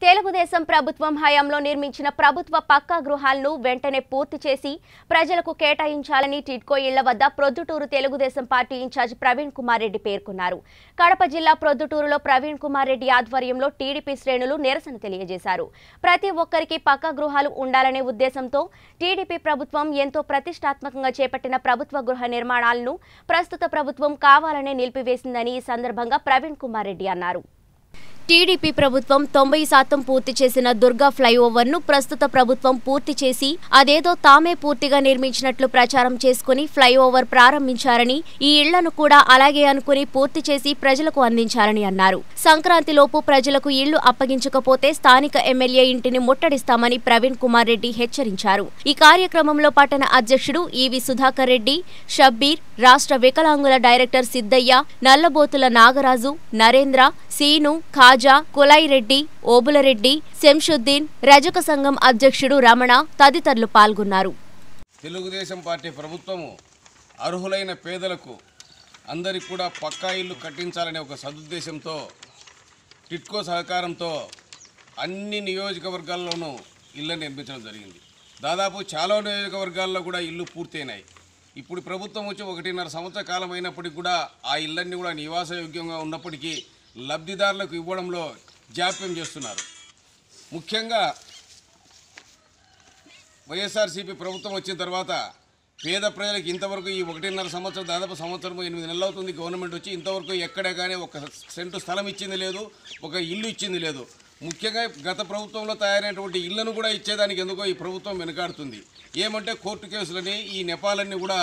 తెలుగుదేశం ప్రభుత్వం హయాంలో నిర్మించిన ప్రభుత్వ పక్కా గృహాలను వెంటనే పూర్తి చేసి ప్రజలకు కేటాయించాలని టిడ్కో ఇళ్ల వద్ద ప్రొద్దుటూరు తెలుగుదేశం పార్టీ ఇన్ఛార్జ్ ప్రవీణ్ కుమార్ రెడ్డి పేర్కొన్నారు కడప జిల్లా ప్రొద్దుటూరులో ప్రవీణ్ కుమార్ రెడ్డి ఆధ్వర్యంలో టీడీపీ శ్రేణులు నిరసన తెలియజేశారు ప్రతి ఒక్కరికి పక్కా గృహాలు ఉండాలనే ఉద్దేశంతో టీడీపీ ప్రభుత్వం ఎంతో ప్రతిష్టాత్మకంగా చేపట్టిన ప్రభుత్వ గృహ నిర్మాణాలను ప్రస్తుత ప్రభుత్వం కావాలనే నిలిపివేసిందని ఈ సందర్భంగా ప్రవీణ్ కుమార్ రెడ్డి అన్నారు టీడీపీ ప్రభుత్వం తొంభై శాతం పూర్తి చేసిన దుర్గా ఫ్లైఓవర్ ను ప్రస్తుత ప్రభుత్వం పూర్తి చేసి అదేదో తామే పూర్తిగా నిర్మించినట్లు ప్రచారం చేసుకుని ఫ్లైఓవర్ ప్రారంభించారని ఈ ఇళ్లను కూడా అలాగే అనుకుని పూర్తి చేసి ప్రజలకు అందించాలని అన్నారు సంక్రాంతిలోపు ప్రజలకు ఇళ్లు అప్పగించకపోతే స్థానిక ఎమ్మెల్యే ఇంటిని ముట్టడిస్తామని ప్రవీణ్ కుమార్ రెడ్డి హెచ్చరించారు ఈ కార్యక్రమంలో పట్టణ అధ్యక్షుడు ఈవి సుధాకర్ రెడ్డి షబ్బీర్ రాష్ట్ర వికలాంగుల డైరెక్టర్ సిద్దయ్య నల్లబోతుల నాగరాజు నరేంద్ర సీను ఖాజా కులాయి రెడ్డి ఓబులరెడ్డి శంషుద్దీన్ రజక సంఘం అధ్యక్షుడు రమణ తదితరులు పాల్గొన్నారు తెలుగుదేశం పార్టీ ప్రభుత్వము అర్హులైన పేదలకు అందరికి కూడా పక్కా ఇల్లు కట్టించాలనే ఒక సదుద్దేశంతో టిట్కో సహకారంతో అన్ని నియోజకవర్గాల్లోనూ ఇళ్ళని నిర్మించడం జరిగింది దాదాపు చాలా నియోజకవర్గాల్లో కూడా ఇల్లు పూర్తయినాయి ఇప్పుడు ప్రభుత్వం వచ్చి ఒకటిన్నర సంవత్సర కాలం అయినప్పటికీ కూడా ఆ ఇళ్ళన్నీ కూడా నివాసయోగ్యంగా ఉన్నప్పటికీ లబ్ధిదారులకు ఇవ్వడంలో జాప్యం చేస్తున్నారు ముఖ్యంగా వైఎస్ఆర్సీపీ ప్రభుత్వం వచ్చిన తర్వాత పేద ప్రజలకు ఇంతవరకు ఈ ఒకటిన్నర సంవత్సరం దాదాపు సంవత్సరం ఎనిమిది నెలలు అవుతుంది గవర్నమెంట్ వచ్చి ఇంతవరకు ఎక్కడే కానీ ఒక సెంటు స్థలం ఇచ్చింది లేదు ఒక ఇల్లు ఇచ్చింది లేదు ముఖ్యంగా గత ప్రభుత్వంలో తయారైనటువంటి ఇళ్లను కూడా ఇచ్చేదానికి ఎందుకో ఈ ప్రభుత్వం వెనుకాడుతుంది ఏమంటే కోర్టు కేసులని ఈ నెపాలన్నీ కూడా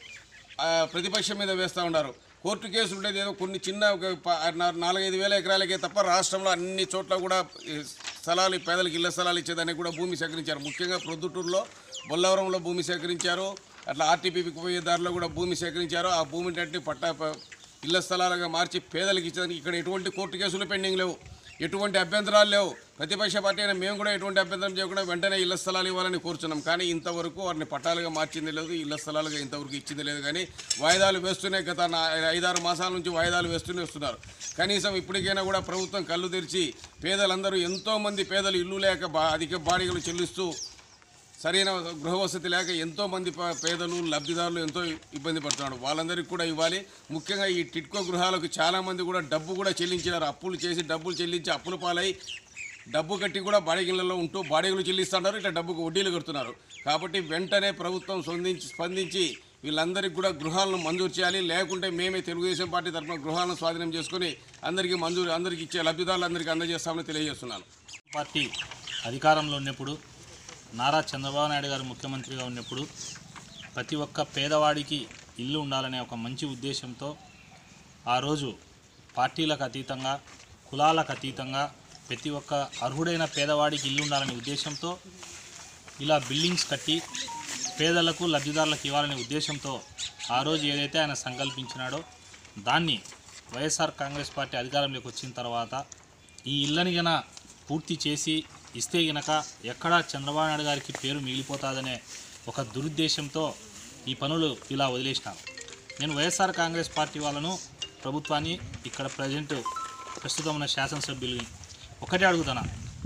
ఆ, ప్రతిపక్షం మీద వేస్తూ ఉన్నారు కోర్టు కేసులు ఉండేది ఏదో కొన్ని చిన్న ఒక ప- నా- నాలుగైదు వేల ఎకరాలకే తప్ప రాష్ట్రంలో అన్ని చోట్ల కూడా ఈ స్థలాలు ఈ పేదలకు ఇళ్ల స్థలాలు ఇచ్చేదానికి కూడా భూమి సేకరించారు ముఖ్యంగా ప్రొద్దుటూరులో బొల్లవరంలో భూమి సేకరించారు అట్లా ఆర్టీపీకి పోయే దారిలో కూడా భూమి సేకరించారు ఆ భూమిని పట్టా ప- ఇళ్ల స్థలాలుగా మార్చి పేదలకు ఇచ్చేదానికి ఇక్కడ ఎటువంటి కోర్టు కేసులు పెండింగ్ లేవు ఎటువంటి అభ్యంతరాలు లేవు ప్రతిపక్ష పార్టీ అయినా మేము కూడా ఎటువంటి అభ్యంతరం చేయకుండా వెంటనే ఇళ్ల స్థలాలు ఇవ్వాలని కోరుచున్నాం కానీ ఇంతవరకు వారిని పట్టాలుగా మార్చింది లేదు ఇళ్ల స్థలాలుగా ఇంతవరకు ఇచ్చింది లేదు కానీ వాయిదాలు వేస్తూనే గత నా- ఐదారు మాసాల నుంచి వాయిదాలు వేస్తూనే వస్తున్నారు కనీసం ఇప్పటికైనా కూడా ప్రభుత్వం కళ్ళు తెరిచి పేదలందరూ ఎంతోమంది పేదలు ఇల్లు లేక బా అధిక బాడిగలు చెల్లిస్తూ సరైన గృహ వసతి లేక ఎంతో మంది ప- పేదలు లబ్ధిదారులు ఎంతో ఇబ్బంది పడుతున్నారు వాళ్ళందరికీ కూడా ఇవ్వాలి ముఖ్యంగా ఈ టిట్కో గృహాలకు చాలామంది కూడా డబ్బు కూడా చెల్లించినారు అప్పులు చేసి డబ్బులు చెల్లించి అప్పుల పాలై డబ్బు కట్టి కూడా బాడిగలలో ఉంటూ బాడిగలు చెల్లిస్తున్నారు ఇట్లా డబ్బుకు వడ్డీలు కడుతున్నారు కాబట్టి వెంటనే ప్రభుత్వం స్పందించి స్పందించి వీళ్ళందరికీ కూడా గృహాలను మంజూరు చేయాలి లేకుంటే మేమే తెలుగుదేశం పార్టీ తరఫున గృహాలను స్వాధీనం చేసుకొని అందరికీ మంజూరు అందరికీ ఇచ్చే లబ్ధిదారులందరికీ అందజేస్తామని తెలియజేస్తున్నాను పార్టీ అధికారంలో ఉన్నప్పుడు నారా చంద్రబాబు నాయుడు గారు ముఖ్యమంత్రిగా ఉన్నప్పుడు ప్రతి ఒక్క పేదవాడికి ఇల్లు ఉండాలనే ఒక మంచి ఉద్దేశంతో ఆ రోజు పార్టీలకు అతీతంగా కులాలకు అతీతంగా ప్రతి ఒక్క అర్హుడైన పేదవాడికి ఇల్లు ఉండాలనే ఉద్దేశంతో ఇలా బిల్డింగ్స్ కట్టి పేదలకు లబ్ధిదారులకు ఇవ్వాలనే ఉద్దేశంతో ఆ రోజు ఏదైతే ఆయన సంకల్పించినాడో దాన్ని వైఎస్ఆర్ కాంగ్రెస్ పార్టీ అధికారంలోకి వచ్చిన తర్వాత ఈ ఇళ్ళని గన పూర్తి చేసి ఇస్తే గనక ఎక్కడ చంద్రబాబు నాయుడు గారికి పేరు మిగిలిపోతుందనే ఒక దురుద్దేశంతో ఈ పనులు ఇలా వదిలేసినారు నేను వైఎస్ఆర్ కాంగ్రెస్ పార్టీ వాళ్ళను ప్రభుత్వాన్ని ఇక్కడ ప్రజెంట్ ప్రస్తుతం ఉన్న శాసనసభ్యుల్ని ఒకటే అడుగుతున్నా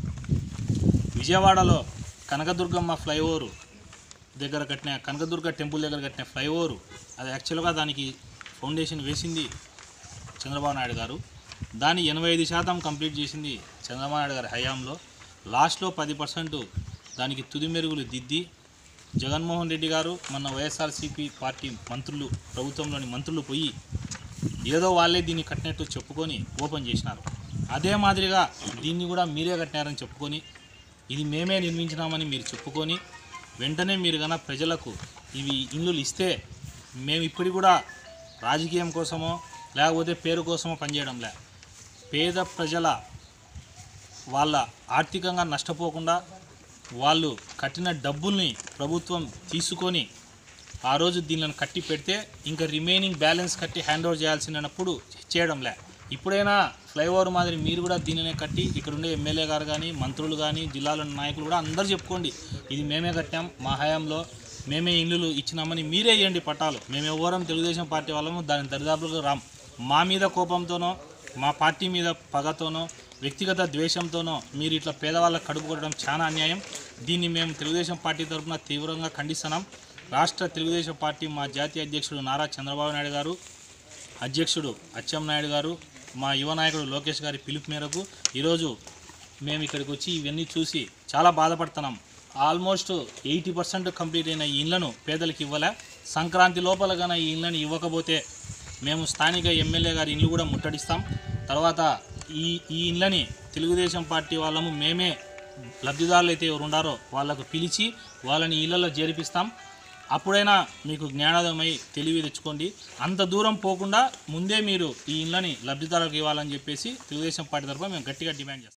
విజయవాడలో కనకదుర్గమ్మ ఫ్లైఓవర్ దగ్గర కట్టిన కనకదుర్గ టెంపుల్ దగ్గర కట్టిన ఫ్లైఓవర్ అది యాక్చువల్గా దానికి ఫౌండేషన్ వేసింది చంద్రబాబు నాయుడు గారు దాన్ని ఎనభై ఐదు శాతం కంప్లీట్ చేసింది చంద్రబాబు నాయుడు గారి హయాంలో లాస్ట్లో పది పర్సెంట్ దానికి తుది మెరుగులు దిద్ది జగన్మోహన్ రెడ్డి గారు మన వైఎస్ఆర్సీపీ పార్టీ మంత్రులు ప్రభుత్వంలోని మంత్రులు పోయి ఏదో వాళ్ళే దీన్ని కట్టినట్టు చెప్పుకొని ఓపెన్ చేసినారు అదే మాదిరిగా దీన్ని కూడా మీరే కట్టినారని చెప్పుకొని ఇది మేమే నిర్మించినామని మీరు చెప్పుకొని వెంటనే మీరు కన్నా ప్రజలకు ఇవి ఇల్లులు ఇస్తే మేము ఇప్పటికి కూడా రాజకీయం కోసమో లేకపోతే పేరు కోసమో పనిచేయడంలే పేద ప్రజల వాళ్ళ ఆర్థికంగా నష్టపోకుండా వాళ్ళు కట్టిన డబ్బుల్ని ప్రభుత్వం తీసుకొని ఆ రోజు దీనిని కట్టి పెడితే ఇంకా రిమైనింగ్ బ్యాలెన్స్ కట్టి హ్యాండ్ ఓవర్ చేయాల్సినప్పుడు చేయడంలే ఇప్పుడైనా ఫ్లైఓవర్ మాదిరి మీరు కూడా దీనినే కట్టి ఇక్కడ ఉండే ఎమ్మెల్యే గారు కానీ మంత్రులు కానీ జిల్లాలోని నాయకులు కూడా అందరూ చెప్పుకోండి ఇది మేమే కట్టాం మా హయాంలో మేమే ఇల్లులు ఇచ్చినామని మీరే ఇవ్వండి పట్టాలు మేము ఎవరం తెలుగుదేశం పార్టీ వాళ్ళము దాని దరిదాపులకు రాం మా మీద కోపంతోనో మా పార్టీ మీద పగతోనో వ్యక్తిగత ద్వేషంతోనో మీరు ఇట్లా పేదవాళ్ళకు కడుపు కొట్టడం చాలా అన్యాయం దీన్ని మేము తెలుగుదేశం పార్టీ తరఫున తీవ్రంగా ఖండిస్తున్నాం రాష్ట్ర తెలుగుదేశం పార్టీ మా జాతీయ అధ్యక్షుడు నారా చంద్రబాబు నాయుడు గారు అధ్యక్షుడు అచ్చెన్నాయుడు గారు మా యువ నాయకుడు లోకేష్ గారి పిలుపు మేరకు ఈరోజు మేము ఇక్కడికి వచ్చి ఇవన్నీ చూసి చాలా బాధపడుతున్నాం ఆల్మోస్ట్ ఎయిటీ పర్సెంట్ కంప్లీట్ అయిన ఈ ఇళ్లను పేదలకు ఇవ్వలే సంక్రాంతి లోపల కానీ ఈ ఇళ్ళని ఇవ్వకపోతే మేము స్థానిక ఎమ్మెల్యే గారి ఇల్లు కూడా ముట్టడిస్తాం తర్వాత ఈ ఈ ఇళ్ళని తెలుగుదేశం పార్టీ వాళ్ళము మేమే లబ్ధిదారులు అయితే ఎవరు ఉండారో వాళ్ళకు పిలిచి వాళ్ళని ఇళ్లలో చేర్పిస్తాం అప్పుడైనా మీకు జ్ఞానోదయమై తెలివి తెచ్చుకోండి అంత దూరం పోకుండా ముందే మీరు ఈ ఇళ్ళని లబ్ధిదారులకు ఇవ్వాలని చెప్పేసి తెలుగుదేశం పార్టీ తరఫున మేము గట్టిగా డిమాండ్ చేస్తాం